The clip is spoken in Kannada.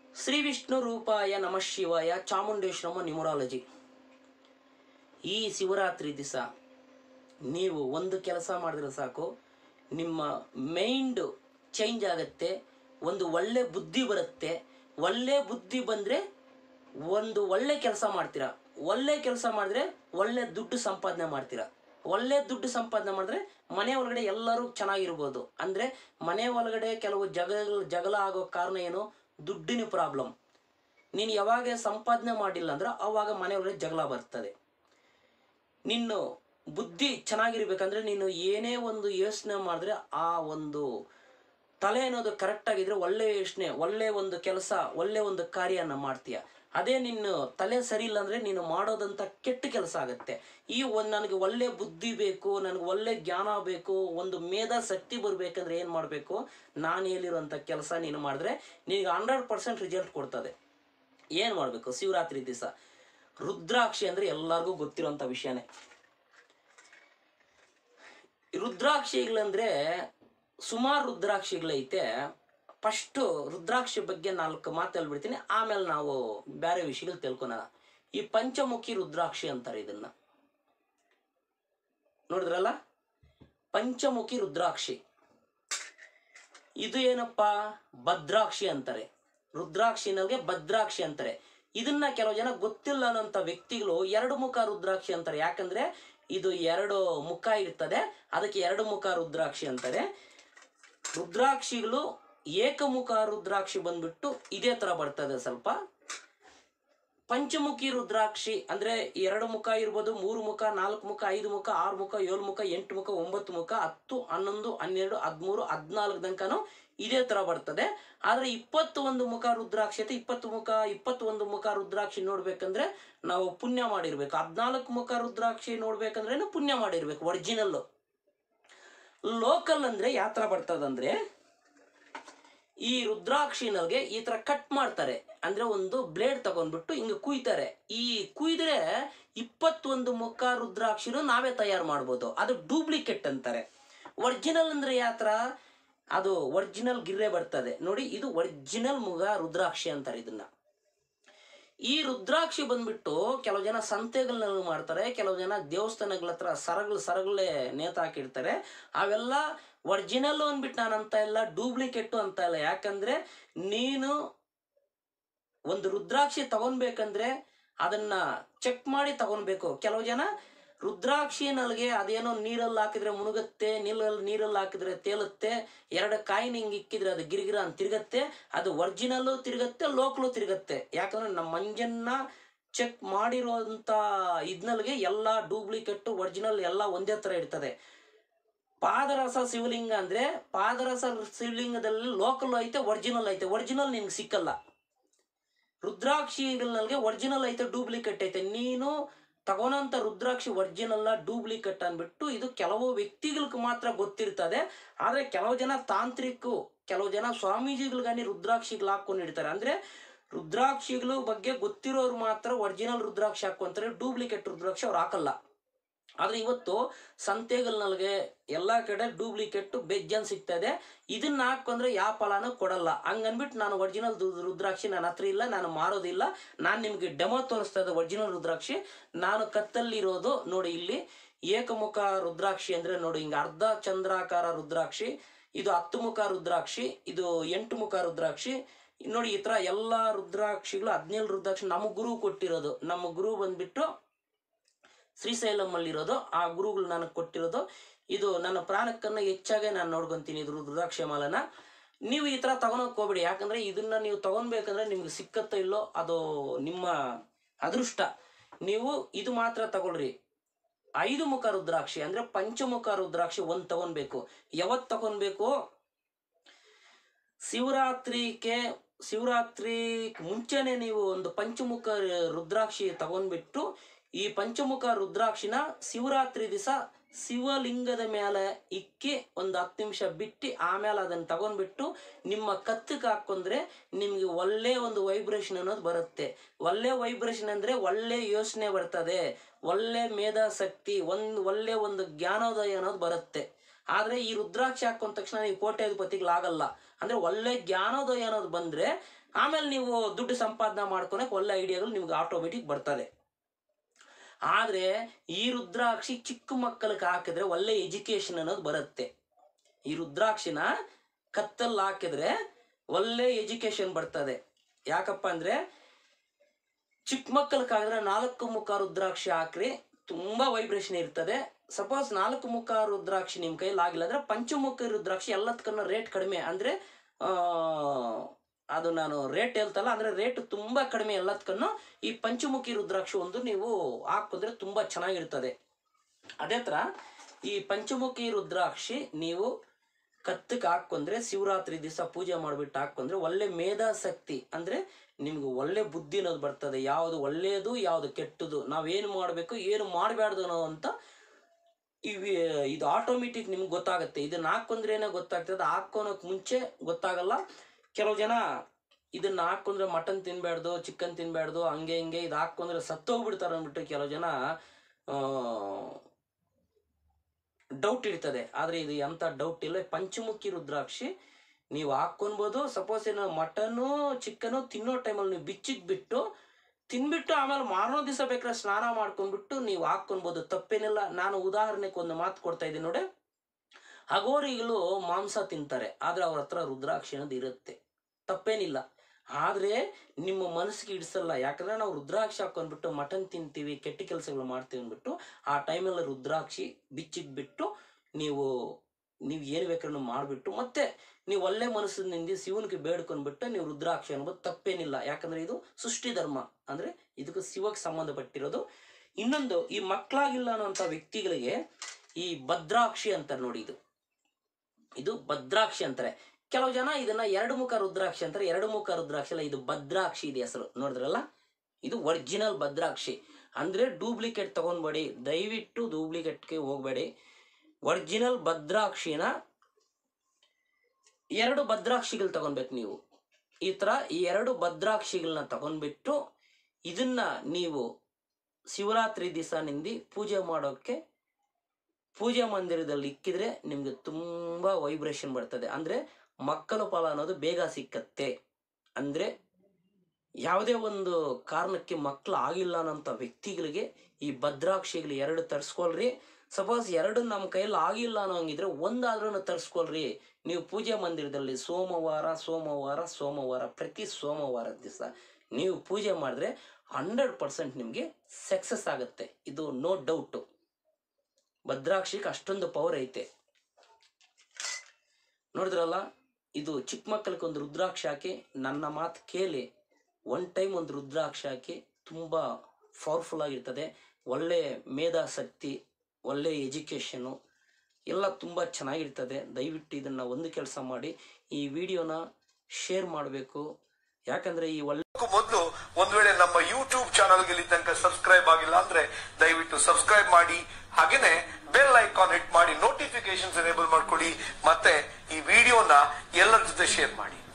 ಶ್ರೀ ವಿಷ್ಣು ರೂಪಾಯ ನಮಃ ಶಿವಾಯ ಚಾಮುಂಡೇಶ್ವರಮ್ಮ ನ್ಯೂಮರಾಲಜಿ ಈ ಶಿವರಾತ್ರಿ ದಿವಸ ನೀವು ಒಂದು ಕೆಲಸ ಮಾಡಿದ್ರೆ ಸಾಕು ನಿಮ್ಮ ಮೈಂಡು ಚೇಂಜ್ ಆಗುತ್ತೆ ಒಂದು ಒಳ್ಳೆ ಬುದ್ಧಿ ಬರುತ್ತೆ ಒಳ್ಳೆ ಬುದ್ಧಿ ಬಂದರೆ ಒಂದು ಒಳ್ಳೆ ಕೆಲಸ ಮಾಡ್ತೀರಾ ಒಳ್ಳೆ ಕೆಲಸ ಮಾಡಿದ್ರೆ ಒಳ್ಳೆ ದುಡ್ಡು ಸಂಪಾದನೆ ಮಾಡ್ತೀರಾ ಒಳ್ಳೆ ದುಡ್ಡು ಸಂಪಾದನೆ ಮಾಡಿದ್ರೆ ಮನೆ ಒಳಗಡೆ ಎಲ್ಲರೂ ಚೆನ್ನಾಗಿರ್ಬೋದು ಅಂದರೆ ಮನೆ ಒಳಗಡೆ ಕೆಲವು ಜಗಳ ಜಗಳ ಆಗೋ ಕಾರಣ ಏನು ದುಡ್ಡಿನ ಪ್ರಾಬ್ಲಮ್ ನೀನು ಯಾವಾಗ ಸಂಪಾದನೆ ಮಾಡಿಲ್ಲ ಅಂದ್ರೆ ಅವಾಗ ಮನೆ ಒಳಗಡೆ ಜಗಳ ಬರ್ತದೆ ನಿನ್ನು ಬುದ್ಧಿ ಚೆನ್ನಾಗಿರ್ಬೇಕಂದ್ರೆ ನೀನು ಏನೇ ಒಂದು ಯೋಚನೆ ಮಾಡಿದ್ರೆ ಆ ಒಂದು ತಲೆ ಅನ್ನೋದು ಕರೆಕ್ಟ್ ಆಗಿದ್ರೆ ಒಳ್ಳೆ ಯೋಚನೆ ಒಳ್ಳೆ ಒಂದು ಕೆಲಸ ಒಳ್ಳೆ ಒಂದು ಕಾರ್ಯನ ಮಾಡ್ತೀಯ ಅದೇ ನಿನ್ನ ತಲೆ ಸರಿ ಇಲ್ಲ ಅಂದ್ರೆ ನೀನು ಮಾಡೋದಂತ ಕೆಟ್ಟ ಕೆಲಸ ಆಗುತ್ತೆ ಈ ಒಂದು ನನಗೆ ಒಳ್ಳೆ ಬುದ್ಧಿ ಬೇಕು ನನಗೆ ಒಳ್ಳೆ ಜ್ಞಾನ ಬೇಕು ಒಂದು ಮೇಧಾ ಶಕ್ತಿ ಬರಬೇಕಂದ್ರೆ ಏನು ಮಾಡಬೇಕು ನಾನು ಹೇಳಿರುವಂಥ ಕೆಲಸ ನೀನು ಮಾಡಿದ್ರೆ ನಿನಗೆ ಹಂಡ್ರೆಡ್ ಪರ್ಸೆಂಟ್ ರಿಸಲ್ಟ್ ಕೊಡ್ತದೆ ಏನು ಮಾಡಬೇಕು ಶಿವರಾತ್ರಿ ದಿವಸ ರುದ್ರಾಕ್ಷಿ ಅಂದರೆ ಎಲ್ಲರಿಗೂ ಗೊತ್ತಿರೋಂಥ ವಿಷಯನೇ ರುದ್ರಾಕ್ಷಿಗಳಂದ್ರೆ ಸುಮಾರು ರುದ್ರಾಕ್ಷಿಗಳೈತೆ ಫಸ್ಟು ರುದ್ರಾಕ್ಷಿ ಬಗ್ಗೆ ನಾಲ್ಕು ಮಾತು ಹೇಳ್ಬಿಡ್ತೀನಿ ಆಮೇಲೆ ನಾವು ಬೇರೆ ವಿಷಯಗಳು ತಿಳ್ಕೊಳೋಣ ಈ ಪಂಚಮುಖಿ ರುದ್ರಾಕ್ಷಿ ಅಂತಾರೆ ಇದನ್ನ ನೋಡಿದ್ರಲ್ಲ ಪಂಚಮುಖಿ ರುದ್ರಾಕ್ಷಿ ಇದು ಏನಪ್ಪ ಭದ್ರಾಕ್ಷಿ ಅಂತಾರೆ ರುದ್ರಾಕ್ಷಿನಲ್ಗೆ ಭದ್ರಾಕ್ಷಿ ಅಂತಾರೆ ಇದನ್ನ ಕೆಲವು ಜನ ಗೊತ್ತಿಲ್ಲ ಅನ್ನೋಂಥ ವ್ಯಕ್ತಿಗಳು ಎರಡು ಮುಖ ರುದ್ರಾಕ್ಷಿ ಅಂತಾರೆ ಯಾಕಂದ್ರೆ ಇದು ಎರಡು ಮುಖ ಇರ್ತದೆ ಅದಕ್ಕೆ ಎರಡು ಮುಖ ರುದ್ರಾಕ್ಷಿ ಅಂತಾರೆ ರುದ್ರಾಕ್ಷಿಗಳು ಏಕಮುಖ ರುದ್ರಾಕ್ಷಿ ಬಂದ್ಬಿಟ್ಟು ಇದೇ ತರ ಬರ್ತದೆ ಸ್ವಲ್ಪ ಪಂಚಮುಖಿ ರುದ್ರಾಕ್ಷಿ ಅಂದ್ರೆ ಎರಡು ಮುಖ ಇರ್ಬೋದು ಮೂರು ಮುಖ ನಾಲ್ಕು ಮುಖ ಐದು ಮುಖ ಆರು ಮುಖ ಏಳು ಮುಖ ಎಂಟು ಮುಖ ಒಂಬತ್ತು ಮುಖ ಹತ್ತು ಹನ್ನೊಂದು ಹನ್ನೆರಡು ಹದಿಮೂರು ಹದಿನಾಲ್ಕು ತನಕನೂ ಇದೇ ತರ ಬರ್ತದೆ ಆದ್ರೆ ಇಪ್ಪತ್ತು ಒಂದು ಮುಖ ರುದ್ರಾಕ್ಷಿ ಐತೆ ಇಪ್ಪತ್ತು ಮುಖ ಇಪ್ಪತ್ತೊಂದು ಮುಖ ರುದ್ರಾಕ್ಷಿ ನೋಡ್ಬೇಕಂದ್ರೆ ನಾವು ಪುಣ್ಯ ಮಾಡಿರ್ಬೇಕು ಹದಿನಾಲ್ಕು ಮುಖ ರುದ್ರಾಕ್ಷಿ ನೋಡ್ಬೇಕಂದ್ರೆ ಪುಣ್ಯ ಮಾಡಿರ್ಬೇಕು ಒರಿಜಿನಲ್ ಲೋಕಲ್ ಅಂದ್ರೆ ಯಾವ ತರ ಬರ್ತದಂದ್ರೆ ಈ ರುದ್ರಾಕ್ಷಿನಲ್ಗೆ ಈ ತರ ಕಟ್ ಮಾಡ್ತಾರೆ ಅಂದ್ರೆ ಒಂದು ಬ್ಲೇಡ್ ತಗೊಂಡ್ಬಿಟ್ಟು ಹಿಂಗೆ ಕುಯ್ತಾರೆ ಈ ಕುಯ್ದ್ರೆ ಇಪ್ಪತ್ತೊಂದು ಮುಖ ರುದ್ರಾಕ್ಷಿನೂ ನಾವೇ ತಯಾರು ಮಾಡ್ಬೋದು ಅದು ಡೂಪ್ಲಿಕೇಟ್ ಅಂತಾರೆ ಒರಿಜಿನಲ್ ಅಂದ್ರೆ ಯಾತ್ರ ಅದು ಒರಿಜಿನಲ್ ಗಿರ್ರೆ ಬರ್ತದೆ ನೋಡಿ ಇದು ಒರಿಜಿನಲ್ ಮುಗ ರುದ್ರಾಕ್ಷಿ ಅಂತಾರೆ ಇದನ್ನ ಈ ರುದ್ರಾಕ್ಷಿ ಬಂದ್ಬಿಟ್ಟು ಕೆಲವು ಜನ ಸಂತೆಗಳನ್ನ ಮಾಡ್ತಾರೆ ಕೆಲವು ಜನ ದೇವಸ್ಥಾನಗಳ ಹತ್ರ ಸರಗಳು ಸರಗಳೇ ನೇತಾಕಿರ್ತಾರೆ ಅವೆಲ್ಲ ಒರಿಜಿನಲ್ ಅಂದ್ಬಿಟ್ಟು ನಾನು ಅಂತ ಇಲ್ಲ ಡೂಪ್ಲಿಕೇಟು ಅಂತ ಇಲ್ಲ ಯಾಕಂದ್ರೆ ನೀನು ಒಂದು ರುದ್ರಾಕ್ಷಿ ತಗೊನ್ಬೇಕಂದ್ರೆ ಅದನ್ನ ಚೆಕ್ ಮಾಡಿ ತಗೊನ್ಬೇಕು ಕೆಲವು ಜನ ರುದ್ರಾಕ್ಷಿ ನಲ್ಗೆ ಅದೇನೋ ನೀರಲ್ಲಿ ಹಾಕಿದ್ರೆ ಮುಳುಗುತ್ತೆ ನೀರಲ್ಲಿ ನೀರಲ್ಲಿ ಹಾಕಿದ್ರೆ ತೇಲುತ್ತೆ ಎರಡು ಕಾಯಿನ ಹಿಂಗೆ ಇಕ್ಕಿದ್ರೆ ಅದು ಗಿರಿಗಿರ ಅಂತ ತಿರುಗತ್ತೆ ಅದು ಒರಿಜಿನಲ್ಲು ತಿರುಗತ್ತೆ ಲೋಕಲು ತಿರುಗತ್ತೆ ಯಾಕಂದ್ರೆ ನಮ್ಮ ಮಂಜನ್ನ ಚೆಕ್ ಮಾಡಿರೋಂಥ ಇದ್ನಲ್ಗೆ ಎಲ್ಲ ಡೂಪ್ಲಿಕೇಟ್ ಒರಿಜಿನಲ್ ಎಲ್ಲ ಒಂದೇ ಥರ ಇರ್ತದೆ ಪಾದರಸ ಶಿವಲಿಂಗ ಅಂದ್ರೆ ಪಾದರಸ ಶಿವಲಿಂಗದಲ್ಲಿ ಲೋಕಲ್ ಐತೆ ಒರಿಜಿನಲ್ ಐತೆ ಒರಿಜಿನಲ್ ನಿನ್ಗೆ ಸಿಕ್ಕಲ್ಲ ರುದ್ರಾಕ್ಷಿಗಳಿಗೆ ಒರಿಜಿನಲ್ ಐತೆ ಡೂಪ್ಲಿಕೇಟ್ ಐತೆ ನೀನು ತಗೋನಂತ ರುದ್ರಾಕ್ಷಿ ಒರಿಜಿನಲ್ ಡೂಪ್ಲಿಕೇಟ್ ಅಂದ್ಬಿಟ್ಟು ಇದು ಕೆಲವು ವ್ಯಕ್ತಿಗಳಿಗೆ ಮಾತ್ರ ಗೊತ್ತಿರ್ತದೆ ಆದ್ರೆ ಕೆಲವು ಜನ ತಾಂತ್ರಿಕು ಕೆಲವು ಜನ ಸ್ವಾಮೀಜಿಗಳಿಗಾನಿ ರುದ್ರಾಕ್ಷಿಗಳು ಹಾಕೊಂಡಿರ್ತಾರೆ ಅಂದ್ರೆ ರುದ್ರಾಕ್ಷಿಗಳು ಬಗ್ಗೆ ಗೊತ್ತಿರೋರು ಮಾತ್ರ ಒರಿಜಿನಲ್ ರುದ್ರಾಕ್ಷಿ ಹಾಕೊಂತಾರೆ ಡೂಪ್ಲಿಕೇಟ್ ರುದ್ರಾಕ್ಷಿ ಅವ್ರು ಹಾಕಲ್ಲ ಆದ್ರೆ ಇವತ್ತು ಸಂತೆಗಳನ್ಗೆ ಎಲ್ಲಾ ಕಡೆ ಡೂಪ್ಲಿಕೇಟ್ ಬೆಜ್ಜನ್ ಸಿಗ್ತದೆ ಇದನ್ನ ಹಾಕೊಂಡ್ರೆ ಯಾವ ಫಲಾನು ಕೊಡಲ್ಲ ಹಂಗನ್ಬಿಟ್ಟು ನಾನು ಒರಿಜಿನಲ್ ರುದ್ರಾಕ್ಷಿ ನನ್ನ ಹತ್ರ ಇಲ್ಲ ನಾನು ಮಾರೋದಿಲ್ಲ ನಾನು ನಿಮ್ಗೆ ಡೆಮೋ ತೋರಿಸ್ತಾ ಇದ್ದೆ ಒರಿಜಿನಲ್ ರುದ್ರಾಕ್ಷಿ ನಾನು ಕತ್ತಲ್ಲಿರೋದು ನೋಡಿ ಇಲ್ಲಿ ಏಕಮುಖ ರುದ್ರಾಕ್ಷಿ ಅಂದ್ರೆ ನೋಡಿ ಹಿಂಗ ಅರ್ಧ ಚಂದ್ರಾಕಾರ ರುದ್ರಾಕ್ಷಿ ಇದು ಹತ್ತು ಮುಖ ರುದ್ರಾಕ್ಷಿ ಇದು ಎಂಟು ಮುಖ ರುದ್ರಾಕ್ಷಿ ನೋಡಿ ಈ ತರ ಎಲ್ಲಾ ರುದ್ರಾಕ್ಷಿಗಳು ಹದಿನೇಳು ರುದ್ರಾಕ್ಷಿ ನಮ್ಮ ಗುರು ಕೊಟ್ಟಿರೋದು ನಮ್ಮ ಗುರು ಬಂದ್ಬಿಟ್ಟು ಶ್ರೀಶೈಲಂ ಅಲ್ಲಿರೋದು ಆ ಗುರುಗಳು ನನಗೆ ಕೊಟ್ಟಿರೋದು ಇದು ನನ್ನ ಪ್ರಾಣಕ್ಕನ್ನ ಹೆಚ್ಚಾಗೆ ನಾನು ನೋಡ್ಕೊಂತೀನಿ ಇದು ರುದ್ರಾಕ್ಷಿ ಮಾಲನ ನೀವು ಈ ತರ ತಗೊಳಕ್ ಹೋಗ್ಬೇಡಿ ಯಾಕಂದ್ರೆ ಇದನ್ನ ನೀವು ತಗೊನ್ಬೇಕಂದ್ರೆ ನಿಮ್ಗೆ ಸಿಕ್ಕತ್ತೋ ಇಲ್ಲೋ ಅದು ನಿಮ್ಮ ಅದೃಷ್ಟ ನೀವು ಇದು ಮಾತ್ರ ತಗೊಳ್ರಿ ಐದು ಮುಖ ರುದ್ರಾಕ್ಷಿ ಅಂದ್ರೆ ಪಂಚಮುಖ ರುದ್ರಾಕ್ಷಿ ಒಂದ್ ತಗೊನ್ಬೇಕು ಯಾವತ್ ತಗೊನ್ಬೇಕು ಶಿವರಾತ್ರಿಗೆ ಶಿವರಾತ್ರಿ ಮುಂಚೆನೆ ನೀವು ಒಂದು ಪಂಚಮುಖ ರುದ್ರಾಕ್ಷಿ ತಗೊಂಡ್ಬಿಟ್ಟು ಈ ಪಂಚಮುಖ ರುದ್ರಾಕ್ಷಿನ ಶಿವರಾತ್ರಿ ದಿವಸ ಶಿವಲಿಂಗದ ಮೇಲೆ ಇಕ್ಕಿ ಒಂದು ಹತ್ತು ನಿಮಿಷ ಬಿಟ್ಟು ಆಮೇಲೆ ಅದನ್ನು ತಗೊಂಡ್ಬಿಟ್ಟು ನಿಮ್ಮ ಕತ್ತಕ್ಕೆ ಹಾಕೊಂಡ್ರೆ ನಿಮ್ಗೆ ಒಳ್ಳೆ ಒಂದು ವೈಬ್ರೇಷನ್ ಅನ್ನೋದು ಬರುತ್ತೆ ಒಳ್ಳೆ ವೈಬ್ರೇಷನ್ ಅಂದ್ರೆ ಒಳ್ಳೆ ಯೋಚನೆ ಬರ್ತದೆ ಒಳ್ಳೆ ಮೇಧಾಶಕ್ತಿ ಒಂದು ಒಳ್ಳೆ ಒಂದು ಜ್ಞಾನೋದಯ ಅನ್ನೋದು ಬರುತ್ತೆ ಆದ್ರೆ ಈ ರುದ್ರಾಕ್ಷಿ ಹಾಕೊಂಡ ತಕ್ಷಣ ನೀವು ಕೋಟ್ಯಾಧಿಪತಿಗಳಾಗಲ್ಲ ಅಂದ್ರೆ ಒಳ್ಳೆ ಜ್ಞಾನೋದಯ ಅನ್ನೋದು ಬಂದ್ರೆ ಆಮೇಲೆ ನೀವು ದುಡ್ಡು ಸಂಪಾದನೆ ಮಾಡ್ಕೊಳಕ್ ಒಳ್ಳೆ ಐಡಿಯಾಗಳು ನಿಮ್ಗೆ ಆಟೋಮೆಟಿಕ್ ಬರ್ತದೆ ಆದ್ರೆ ಈ ರುದ್ರಾಕ್ಷಿ ಚಿಕ್ಕ ಮಕ್ಕಳಿಗೆ ಹಾಕಿದ್ರೆ ಒಳ್ಳೆ ಎಜುಕೇಶನ್ ಅನ್ನೋದು ಬರುತ್ತೆ ಈ ರುದ್ರಾಕ್ಷಿನ ಕತ್ತಲ್ಲಿ ಹಾಕಿದ್ರೆ ಒಳ್ಳೆ ಎಜುಕೇಶನ್ ಬರ್ತದೆ ಯಾಕಪ್ಪ ಅಂದ್ರೆ ಚಿಕ್ಕ ಮಕ್ಕಳಿಗಾದ್ರೆ ನಾಲ್ಕು ಮುಖ ರುದ್ರಾಕ್ಷಿ ಹಾಕ್ರಿ ತುಂಬಾ ವೈಬ್ರೇಷನ್ ಇರ್ತದೆ ಸಪೋಸ್ ನಾಲ್ಕು ಮುಖ ರುದ್ರಾಕ್ಷಿ ನಿಮ್ ಕೈಯಲ್ಲಿ ಆಗಿಲ್ಲ ಅಂದ್ರೆ ಪಂಚಮುಖ ರುದ್ರಾಕ್ಷಿ ಎಲ್ಲದಕ್ಕೂ ರೇಟ್ ಕಡಿಮೆ ಅಂದ್ರೆ ಆ, ಅದು ನಾನು ರೇಟ್ ಹೇಳ್ತಲ್ಲ ಅಂದ್ರೆ ರೇಟ್ ತುಂಬಾ ಕಡಿಮೆ ಎಲ್ಲದಕ್ಕೂ ಈ ಪಂಚಮುಖಿ ರುದ್ರಾಕ್ಷಿ ಒಂದು ನೀವು ಹಾಕಿದ್ರೆ ತುಂಬಾ ಚೆನ್ನಾಗಿರ್ತದೆ ಅದೇ ತರ ಈ ಪಂಚಮುಖಿ ರುದ್ರಾಕ್ಷಿ ನೀವು ಕತ್ತಕ್ಕೆ ಹಾಕೊಂಡ್ರೆ ಶಿವರಾತ್ರಿ ದಿವಸ ಪೂಜೆ ಮಾಡಿಬಿಟ್ಟು ಹಾಕೊಂಡ್ರೆ ಒಳ್ಳೆ ಮೇಧಾಶಕ್ತಿ ಅಂದ್ರೆ ನಿಮ್ಗೆ ಒಳ್ಳೆ ಬುದ್ಧಿ ಅನ್ನೋದು ಬರ್ತದೆ ಯಾವುದು ಒಳ್ಳೆಯದು ಯಾವುದು ಕೆಟ್ಟದು ನಾವೇನು ಮಾಡಬೇಕು ಏನು ಮಾಡಬಾರ್ದು ಅನ್ನೋ ಅಂತ ಇವಿ ಇದು ಆಟೋಮೆಟಿಕ್ ನಿಮ್ಗೆ ಗೊತ್ತಾಗುತ್ತೆ ಇದನ್ನ ಹಾಕೊಂಡ್ರೇನೆ ಗೊತ್ತಾಗ್ತದೆ ಹಾಕೋನಕ್ ಮುಂಚೆ ಗೊತ್ತಾಗಲ್ಲ ಕೆಲವು ಜನ ಇದನ್ನ ಹಾಕೊಂಡ್ರೆ ಮಟನ್ ತಿನ್ಬಾರ್ದು ಚಿಕನ್ ತಿನ್ಬಾರ್ದು ಹಂಗೆ ಹಿಂಗೆ ಇದು ಹಾಕೊಂಡ್ರೆ ಸತ್ತೋಗ್ಬಿಡ್ತಾರೆ ಅಂದ್ಬಿಟ್ಟು ಕೆಲವು ಜನ ಡೌಟ್ ಇರ್ತದೆ ಆದ್ರೆ ಇದು ಎಂತ ಡೌಟ್ ಇಲ್ಲ ಪಂಚಮುಖಿ ರುದ್ರಾಕ್ಷಿ ನೀವು ಹಾಕೊನ್ಬೋದು ಸಪೋಸ್ ಏನು ಮಟನು ಚಿಕನು ತಿನ್ನೋ ಟೈಮಲ್ಲಿ ನೀವು ಬಿಚ್ಚಿಗೆ ಬಿಟ್ಟು ತಿನ್ಬಿಟ್ಟು ಆಮೇಲೆ ಮಾರನೋ ದಿವಸ ಬೇಕಾದ್ರೆ ಸ್ನಾನ ಮಾಡ್ಕೊಂಡ್ಬಿಟ್ಟು ನೀವು ಹಾಕೊನ್ಬೋದು ತಪ್ಪೇನಿಲ್ಲ ನಾನು ಉದಾಹರಣೆಗೆ ಒಂದು ಮಾತು ಕೊಡ್ತಾ ಇದ್ದೀನಿ ನೋಡಿ ಅಗೋರಿಗಳು ಮಾಂಸ ತಿಂತಾರೆ ಆದ್ರೆ ಅವ್ರ ಹತ್ರ ರುದ್ರಾಕ್ಷಿ ಅನ್ನೋದು ಇರುತ್ತೆ ತಪ್ಪೇನಿಲ್ಲ ಆದ್ರೆ ನಿಮ್ಮ ಮನಸ್ಸಿಗೆ ಇಡಿಸಲ್ಲ ಯಾಕಂದ್ರೆ ನಾವು ರುದ್ರಾಕ್ಷಿ ಹಾಕೊಂಡ್ಬಿಟ್ಟು ಮಟನ್ ತಿಂತೀವಿ ಕೆಟ್ಟ ಕೆಲಸಗಳು ಮಾಡ್ತೀವಿ ಅಂದ್ಬಿಟ್ಟು ಆ ಟೈಮಲ್ಲಿ ರುದ್ರಾಕ್ಷಿ ಬಿಚ್ಚಿಗೆ ಬಿಟ್ಟು ನೀವು ನೀವು ಏನು ಬೇಕಾದ್ರೂ ಮಾಡಿಬಿಟ್ಟು ಮತ್ತೆ ನೀವು ಒಳ್ಳೆ ಮನಸ್ಸಿನಿಂದ ಶಿವನಿಗೆ ಬೇಡ್ಕೊಂಡ್ಬಿಟ್ಟು ನೀವು ರುದ್ರಾಕ್ಷಿ ಅನ್ಬೋದು ತಪ್ಪೇನಿಲ್ಲ ಯಾಕಂದ್ರೆ ಇದು ಸೃಷ್ಟಿ ಧರ್ಮ ಅಂದ್ರೆ ಇದಕ್ಕೆ ಶಿವಕ್ಕೆ ಸಂಬಂಧಪಟ್ಟಿರೋದು ಇನ್ನೊಂದು ಈ ಮಕ್ಕಳಾಗಿಲ್ಲ ಅನ್ನೋಂಥ ವ್ಯಕ್ತಿಗಳಿಗೆ ಈ ಭದ್ರಾಕ್ಷಿ ಅಂತಾರೆ ನೋಡಿ ಇದು ಇದು ಭದ್ರಾಕ್ಷಿ ಅಂತಾರೆ ಕೆಲವು ಜನ ಇದನ್ನ ಎರಡು ಮುಖ ರುದ್ರಾಕ್ಷಿ ಅಂತಾರೆ ಎರಡು ಮುಖ ರುದ್ರಾಕ್ಷಿ ಅಲ್ಲ ಇದು ಭದ್ರಾಕ್ಷಿ ಇದೆ ಹೆಸರು ನೋಡಿದ್ರಲ್ಲ ಇದು ಒರಿಜಿನಲ್ ಭದ್ರಾಕ್ಷಿ ಅಂದ್ರೆ ಡೂಪ್ಲಿಕೇಟ್ ತಗೊಂಡ್ಬೇಡಿ ದಯವಿಟ್ಟು ಡೂಪ್ಲಿಕೇಟ್ಗೆ ಹೋಗ್ಬೇಡಿ ಒರಿಜಿನಲ್ ಭದ್ರಾಕ್ಷಿನ ಎರಡು ಭದ್ರಾಕ್ಷಿಗಳು ತಗೊಳ್ಬೇಕು ನೀವು ಈ ತರ ಈ ಎರಡು ಭದ್ರಾಕ್ಷಿಗಳನ್ನ ತಗೊಂಡ್ಬಿಟ್ಟು ಇದನ್ನ ನೀವು ಶಿವರಾತ್ರಿ ದಿವಸ ನಿಂದಿ ಪೂಜೆ ಮಾಡೋಕ್ಕೆ ಪೂಜೆ ಮಂದಿರದಲ್ಲಿ ಇಕ್ಕಿದ್ರೆ ನಿಮ್ಗೆ ತುಂಬಾ ವೈಬ್ರೇಷನ್ ಬರ್ತದೆ ಅಂದ್ರೆ ಮಕ್ಕಳ ಫಲ ಅನ್ನೋದು ಬೇಗ ಸಿಕ್ಕತ್ತೆ ಅಂದ್ರೆ ಯಾವುದೇ ಒಂದು ಕಾರಣಕ್ಕೆ ಮಕ್ಕಳು ಆಗಿಲ್ಲ ಅನ್ನೋಂಥ ವ್ಯಕ್ತಿಗಳಿಗೆ ಈ ಭದ್ರಾಕ್ಷಿಗಳು ಎರಡು ತರಿಸ್ಕೊಳ್ರಿ ಸಪೋಸ್ ಎರಡು ನಮ್ಮ ಕೈಯಲ್ಲಿ ಆಗಿಲ್ಲ ಅನ್ನೋಂಗಿದ್ರೆ ಒಂದಾದ್ರೂ ತರಿಸ್ಕೊಳ್ರಿ ನೀವು ಪೂಜೆ ಮಂದಿರದಲ್ಲಿ ಸೋಮವಾರ ಸೋಮವಾರ ಸೋಮವಾರ ಪ್ರತಿ ಸೋಮವಾರದ ದಿವಸ ನೀವು ಪೂಜೆ ಮಾಡಿದ್ರೆ ಹಂಡ್ರೆಡ್ ಪರ್ಸೆಂಟ್ ನಿಮಗೆ ಸಕ್ಸಸ್ ಆಗುತ್ತೆ ಇದು ನೋ ಡೌಟು ಭದ್ರಾಕ್ಷಿಗೆ ಅಷ್ಟೊಂದು ಪವರ್ ಐತೆ ನೋಡಿದ್ರಲ್ಲ ಇದು ಚಿಕ್ಕ ಮಕ್ಕಳಿಗೆ ಒಂದು ರುದ್ರಾಕ್ಷಿ ಹಾಕಿ ನನ್ನ ಮಾತು ಕೇಳಿ ಒನ್ ಟೈಮ್ ಒಂದು ರುದ್ರಾಕ್ಷಿ ಹಾಕಿ ತುಂಬ ಪವರ್ಫುಲ್ ಆಗಿರ್ತದೆ ಒಳ್ಳೆ ಮೇಧಾಶಕ್ತಿ ಒಳ್ಳೆ ಎಜುಕೇಷನು ಎಲ್ಲ ತುಂಬ ಚೆನ್ನಾಗಿರ್ತದೆ ದಯವಿಟ್ಟು ಇದನ್ನು ಒಂದು ಕೆಲಸ ಮಾಡಿ ಈ ವಿಡಿಯೋನ ಶೇರ್ ಮಾಡಬೇಕು ಯಾಕಂದರೆ ಈ ಒಳ್ಳೆ ಮೊದಲು ಒಂದ್ ವೇಳೆ ನಮ್ಮ ಯೂಟ್ಯೂಬ್ ಚಾನಲ್ಗೆ ಇಲ್ಲಿ ತನಕ ಸಬ್ಸ್ಕ್ರೈಬ್ ಆಗಿಲ್ಲ ಅಂದ್ರೆ ದಯವಿಟ್ಟು ಸಬ್ಸ್ಕ್ರೈಬ್ ಮಾಡಿ ಹಾಗೇನೆ ಬೆಲ್ ಐಕಾನ್ ಹಿಟ್ ಮಾಡಿ ನೋಟಿಫಿಕೇಶನ್ಸ್ ಎನೇಬಲ್ ಮಾಡ್ಕೊಳ್ಳಿ ಮತ್ತೆ ಈ ವಿಡಿಯೋನ ಎಲ್ಲರ ಜೊತೆ ಶೇರ್ ಮಾಡಿ